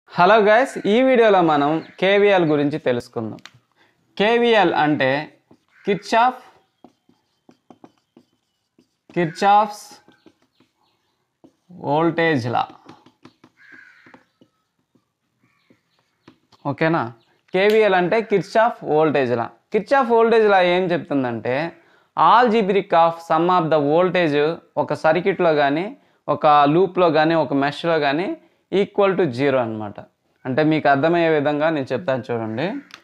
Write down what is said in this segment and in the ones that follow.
hello guys ఈ వీడియోలో మనం కేవీఎల్ గురించి తెలుసుకుందాం కేవీఎల్ అంటే కిర్చాఫ్ కిర్చాఫ్స్ వోల్టేజ్ లా ఓకేనా కేవీఎల్ అంటే Kirchhoff voltage law Kirchhoff voltage law ఏం చెప్తుందంటే algebraic of sum of the voltage ఒక సర్క్యూట్లో కానీ ఒక లూప్లో కానీ ఒక మెష్లో కానీ ఈక్వల్ టు జీరో అనమాట అంటే మీకు అర్థమయ్యే విధంగా నేను చెప్తాను చూడండి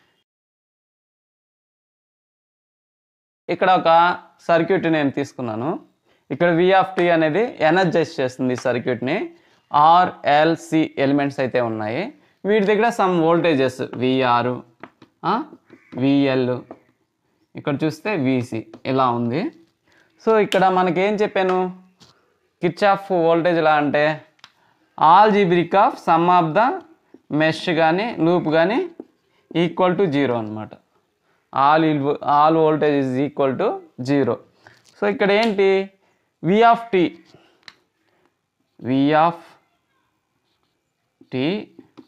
ఇక్కడ ఒక సర్క్యూట్ నేను తీసుకున్నాను ఇక్కడ వి ఆఫ్ టీ అనేది ఎనర్జైజ్ చేస్తుంది ఈ సర్క్యూట్ని ఆర్ఎల్సి ఎలిమెంట్స్ అయితే ఉన్నాయి వీటి దగ్గర సమ్ వోల్టేజెస్ విఆర్ విఎల్ ఇక్కడ చూస్తే విసి ఇలా ఉంది సో ఇక్కడ మనకి ఏం చెప్పాను కిర్చాఫ్ వోల్టేజ్ ఎలా అంటే algebraic of sum of the mesh కానీ లూప్ కానీ ఈక్వల్ టు జీరో అనమాట all all voltage is equal to zero so ఇక్కడ ఏంటి V of T V of T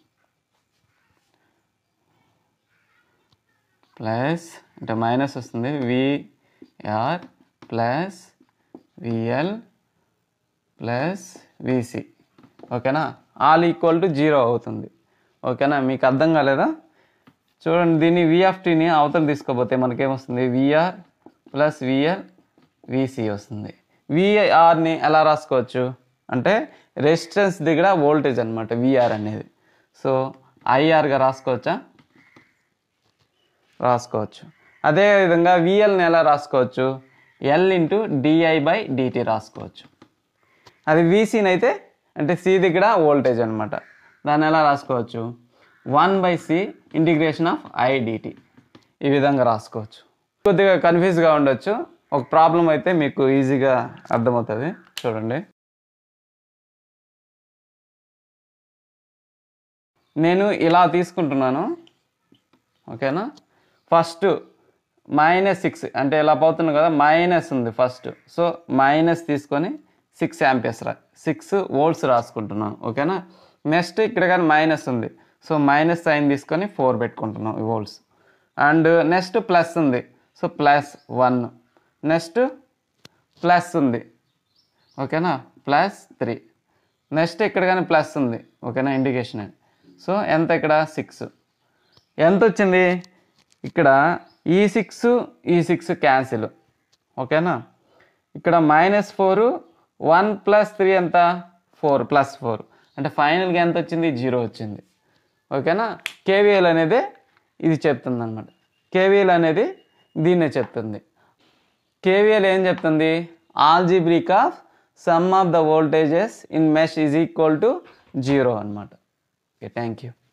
plus అంటే మైనస్ వస్తుంది VR plus VL plus VC ఓకేనా all equal to zero అవుతుంది ఓకేనా మీకు అర్థం కాలేదా చూడండి దీన్ని విఎఫ్టీని అవతల తీసుకోపోతే మనకేమొస్తుంది విఆర్ ప్లస్ విఎల్ విసి వస్తుంది విఆర్ని ఎలా రాసుకోవచ్చు అంటే రెసిస్టెన్స్ దగ్గర వోల్టేజ్ అనమాట విఆర్ అనేది సో ఐఆర్గా రాసుకోవచ్చా రాసుకోవచ్చు అదేవిధంగా విఎల్ని ఎలా రాసుకోవచ్చు L into DI by DT రాసుకోవచ్చు అది వీసీని అయితే అంటే సి దగ్గర వోల్టేజ్ అనమాట దాన్ని ఎలా రాసుకోవచ్చు one by C integration of IDT ఈ విధంగా రాసుకోవచ్చు కొద్దిగా కన్ఫ్యూజ్గా ఉండొచ్చు ఒక ప్రాబ్లం అయితే మీకు ఈజీగా అర్థమవుతుంది చూడండి నేను ఇలా తీసుకుంటున్నాను ఓకేనా ఫస్ట్ మైనస్ సిక్స్ అంటే ఇలా పోతుంది కదా మైనస్ ఉంది ఫస్ట్ సో మైనస్ తీసుకొని సిక్స్ యాంపియర్స్ రా సిక్స్ వోల్ట్స్ రాసుకుంటున్నాను ఓకేనా నెక్స్ట్ ఇక్కడ కానీ మైనస్ ఉంది సో మైనస్ సైన్ తీసుకొని ఫోర్ పెట్టుకుంటున్నాం ఈ వోల్ట్స్ అండ్ నెక్స్ట్ ప్లస్ ఉంది so plus one next plus ఉంది ఓకేనా ప్లస్ త్రీ నెక్స్ట్ ఇక్కడ కానీ ప్లస్ ఉంది ఓకేనా ఇండికేషన్ అని సో ఎంత ఇక్కడ సిక్స్ ఎంత వచ్చింది ఇక్కడ ఈ సిక్స్ ఈ సిక్స్ క్యాన్సిల్ ఓకేనా ఇక్కడ minus four one plus three ఎంత ఫోర్ ప్లస్ ఫోర్ అంటే ఫైనల్గా ఎంత వచ్చింది జీరో వచ్చింది ఓకేనా కేవీఎల్ అనేది ఇది చెప్తుంది అనమాట కేవీఎల్ అనేది దీన్నే చెప్తుంది కేవీఎల్ ఏం చెప్తుంది algebraic of sum of the voltages in mesh is equal to zero అనమాట ఓకే థ్యాంక్ యూ